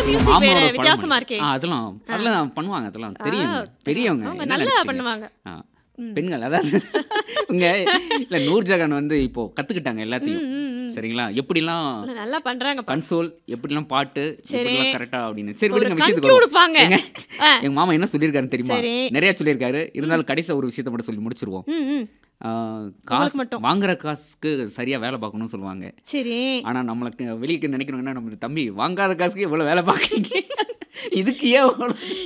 Music வேற மாமாவோட படம் வித்தியாசமா பண்ணி- இருக்கே ஆ, அதெல்லாம் அதெல்லாம் பண்ணுவாங்க அதெல்லாம் தெரியும் ஆ, பெரியவங்க அவங்க என்ன நல்லா நினைச்சிட்டீங்க? பண்ணுவாங்க ஆ, பெண்கள் அதாவது உங்க இல்ல நூர்ஜஹான் வந்து இப்போ கத்துக்கிட்டாங்க எல்லாத்தையும் ம், ம், ம். சரிங்களா எப்படிலாம் இல்ல, நல்லா பண்றாங்க கன்சோல் எப்படிலாம் பாட்டு சரி. எப்படிலாம் கரெக்டா அப்படின்னு சரி ஒரு விடுங்க விஷயத்துக்கு கன்க்ளூட் வருவோம். வாங்க ஏங்க, ஆ. எங்க மாமா என்ன சொல்லியிருக்காருன்னு தெரியுமா சரி. நிறைய சொல்லியிருக்காரு இருந்தாலும் கடைசியா ஒரு விஷயத்தை மட்டும் சொல்லி முடிச்சிருவோம் ம் ம் ஆ, உங்களுக்கு காசு மட்டும். வாங்குற காசுக்கு சரியா வேலை பார்க்கணும்னு சொல்லுவாங்க சரி ஆனா நம்மளுக்கு வெளியே நினைக்கணும்னா நம்ம தம்பி வாங்காத காசுக்கு இவ்வளவு வேலை பார்க்குறீங்க இதுக்கு ஏன் அவ்வளவு